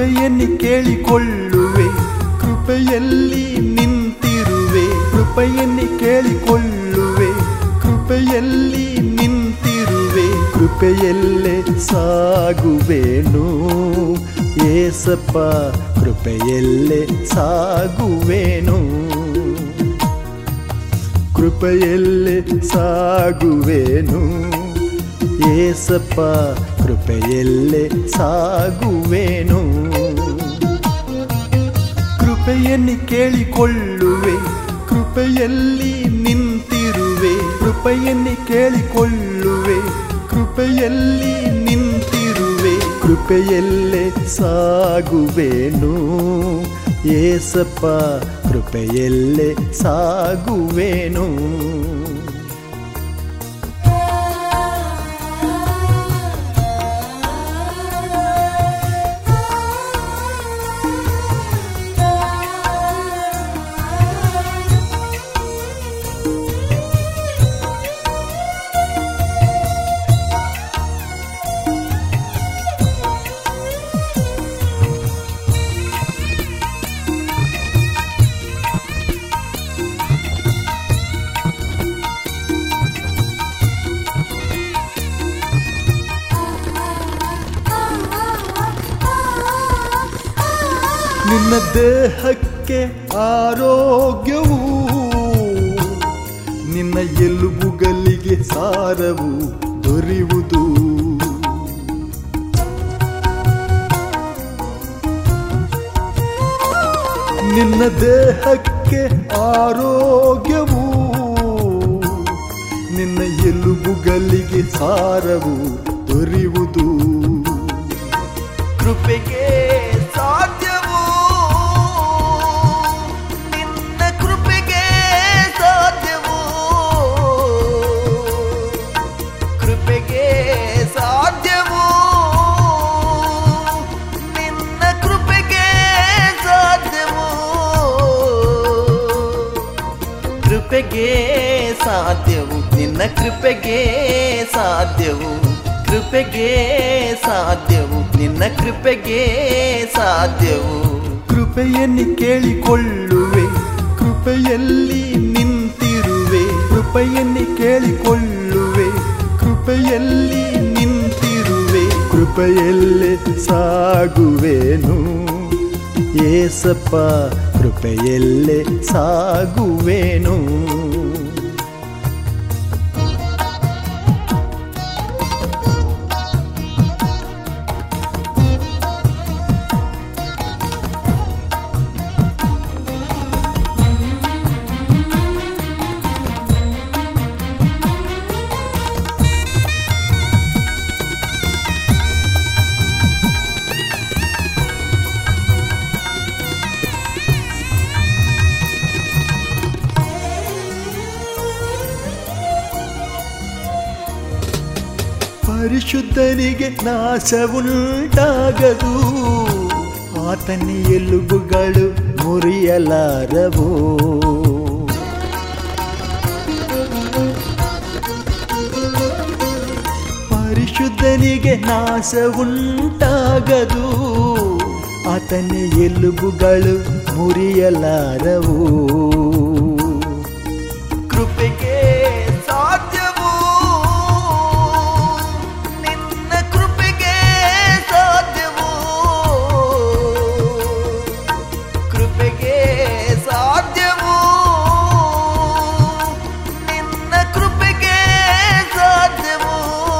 ಕೃಪೆಯನ್ನಿ ಕೇಳಿಕೊಳ್ಳುವೆ ಕೃಪೆಯಲ್ಲಿ ನಿಂತಿರುವೆ ಕೃಪೆಯನ್ನಿ ಕೇಳಿಕೊಳ್ಳುವೆ ಕೃಪೆಯಲ್ಲಿ ನಿಂತಿರುವೆ ಕೃಪೆಯಲ್ಲೇ ಸಾಗುವೆನು ಏಸಪ್ಪ ಕೃಪೆಯಲ್ಲೇ ಸಾಗುವೆನು ಕೃಪೆಯಲ್ಲೇ ಸಾಗುವೆನು ಏಸಪ್ಪ ಕೃಪೆಯಲ್ಲೇ ಸಾಗುವೆನು ಕೃಪೆಯನ್ನಿ ಕೇಳಿಕೊಳ್ಳುವೆ ಕೃಪೆಯಲ್ಲಿ ನಿಂತಿರುವೆ ಕೃಪೆಯನ್ನಿ ಕೇಳಿಕೊಳ್ಳುವೆ ಕೃಪೆಯಲ್ಲಿ ನಿಂತಿರುವೆ ಕೃಪೆಯಲ್ಲೇ ಸಾಗುವೆನು ಏಸಪ್ಪ ಕೃಪೆಯಲ್ಲೇ ಸಾಗುವೆನು ನಿನ್ನ ದೇಹಕ್ಕೆ ಆರೋಗ್ಯವು ನಿನ್ನ ಎಲುಬುಗಲಿಗೆ ಸಾರವು ದೊರೆಯುವುದು ನಿನ್ನ ದೇಹಕ್ಕೆ ಆರೋಗ್ಯವು ನಿನ್ನ ಎಲುಬುಗಲಿಗೆ ಸಾರವು ದೊರೆಯುವುದು ಕೃಪೆಗೆ ಸಾಧ್ಯವೋ ನಿನ್ನ ಕೃಪೆಗೆ ಸಾಧ್ಯವೋ ಕೃಪೆಗೆ ಸಾಧ್ಯವೋ ನಿನ್ನ ಕೃಪೆಗೆ ಸಾಧ್ಯವೋ ಕೃಪೆಗೆ ಸಾಧ್ಯವು ನಿನ್ನ ಕೃಪೆಗೆ ಸಾಧ್ಯವು ಕೃಪೆಗೆ ಸಾಧ್ಯವು ನಿನ್ನ ಕೃಪೆಗೆ ಸಾಧ್ಯವು ಕೃಪೆಯನ್ನಿ ಕೇಳಿಕೊಳ್ಳುವೆ ಕೃಪೆಯಲ್ಲಿ ನಿಂತಿರುವೆ ಕೃಪೆಯನ್ನಿ ಕೇಳಿಕೊಳ್ಳುವೆ ಕೃಪೆಯಲ್ಲಿ ನಿಂತಿರುವೆ ಕೃಪೆಯಲ್ಲೇ ಸಾಗುವೆನು ಏಸಪ್ಪ ಕೃಪೆಯಲ್ಲೇ ಸಾಗುವೆನು ಪರಿಶುದ್ಧನಿಗೆ ನಾಶವುಂಟಾಗದು ಆತನ ಎಲುಬುಗಳು ಮುರಿಯಲಾರವು ಪರಿಶುದ್ಧನಿಗೆ ನಾಶವುಂಟಾಗದು ಆತನ ಎಲುಬುಗಳು ಮುರಿಯಲಾರವು ಕೃಪೆಗೆ ಸಾಧ್ಯವೋ ನಿನ್ನ ಕೃಪೆಗೆ ಸಾಧ್ಯವೋ ಕೃಪೆಗೆ ಸಾಧ್ಯವೋ ನಿನ್ನ ಕೃಪೆಗೆ ಸಾಧ್ಯವೋ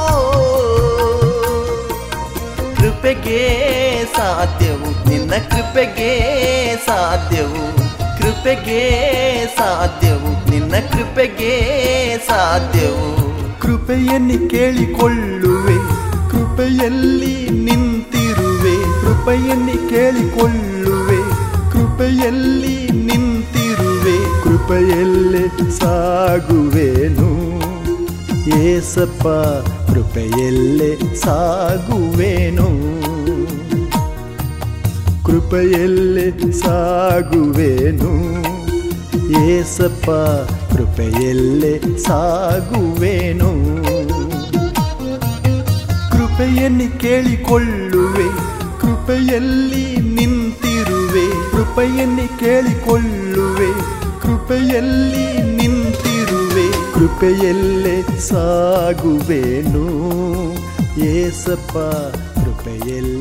ಕೃಪೆಗೆ ಸಾಧ್ಯವು ನಿನ್ನ ಕೃಪೆಗೆ ಸಾಧ್ಯವು ಕೃಪೆಗೆ ಸಾಧ್ಯವು ನಿನ್ನ ಕೃಪೆಗೆ ಸಾಧ್ಯವು ಕೃಪೆಯನ್ನಿ ಕೇಳಿಕೊಳ್ಳುವೆ ಕೃಪೆಯಲ್ಲಿ ನಿಂತಿರುವೆ ಕೃಪೆಯನ್ನಿ ಕೇಳಿಕೊಳ್ಳುವೆ ಕೃಪೆಯಲ್ಲಿ ನಿಂತಿರುವೆ ಕೃಪೆಯಲ್ಲೇ ಸಾಗುವೆನು ಏಸಪ್ಪ ಕೃಪೆಯಲ್ಲೇ ಸಾಗುವೆನು ಕೃಪೆಯಲ್ಲೇ ಸಾಗುವೆನು ಏಸಪ್ಪ ಕೃಪೆಯಲ್ಲೇ ಸಾಗುವೆನು ಕೃಪೆಯನ್ನಿ ಕೇಳಿಕೊಳ್ಳುವೆ ಕೃಪೆ ಕೃಪೆಯಲ್ಲಿ ನಿಂತಿರುವೆ ಕೃಪೆಯನ್ನೇ ಕೇಳಿಕೊಳ್ಳುವೆ ಕೃಪೆಯಲ್ಲಿ ನಿಂತಿರುವೆ ಕೃಪೆಯಲ್ಲೇ ಸಾಗುವೆನು ಏಸಪ್ಪ ಕೃಪೆಯಲ್ಲಿ